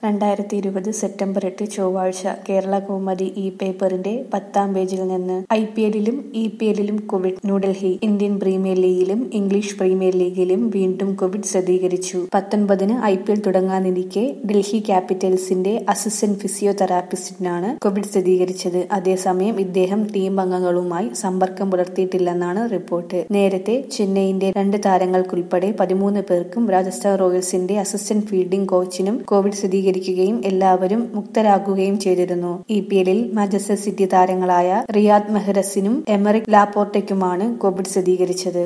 രണ്ടായിരത്തി ഇരുപത് സെപ്റ്റംബർ എട്ട് ചൊവ്വാഴ്ച കേരള കൗമുദി ഇ പേപ്പറിന്റെ പത്താം പേജിൽ നിന്ന് ഐ പി എല്ലിലും ഇ പി എല്ലിലും കോവിഡ് ന്യൂഡൽഹി ഇന്ത്യൻ പ്രീമിയർ ലീഗിലും ഇംഗ്ലീഷ് പ്രീമിയർ ലീഗിലും വീണ്ടും കോവിഡ് സ്ഥിരീകരിച്ചു പത്തൊൻപതിന് ഐ പി എൽ തുടങ്ങാനിരിക്കെ ഡൽഹി ക്യാപിറ്റൽസിന്റെ അസിസ്റ്റന്റ് ഫിസിയോതെറാപ്പിസ്റ്റിനാണ് കോവിഡ് സ്ഥിരീകരിച്ചത് അതേസമയം ഇദ്ദേഹം ടീം അംഗങ്ങളുമായി സമ്പർക്കം പുലർത്തിയിട്ടില്ലെന്നാണ് റിപ്പോർട്ട് നേരത്തെ ചെന്നൈയിന്റെ രണ്ട് താരങ്ങൾക്കുൾപ്പെടെ പതിമൂന്ന് പേർക്കും രാജസ്ഥാൻ റോയൽസിന്റെ അസിസ്റ്റന്റ് ഫീൽഡിംഗ് കോച്ചിനും കോവിഡ് സ്ഥിരീകരിക്കുകയും എല്ലാവരും മുക്തരാകുകയും ചെയ്തിരുന്നു ഇ പി എല്ലിൽ മാഞ്ചസ്റ്റർ സിറ്റി താരങ്ങളായ റിയാദ് മെഹ്റസിനും എമറിക് ലാപ്പോർട്ടയ്ക്കുമാണ് കോവിഡ് സ്ഥിരീകരിച്ചത്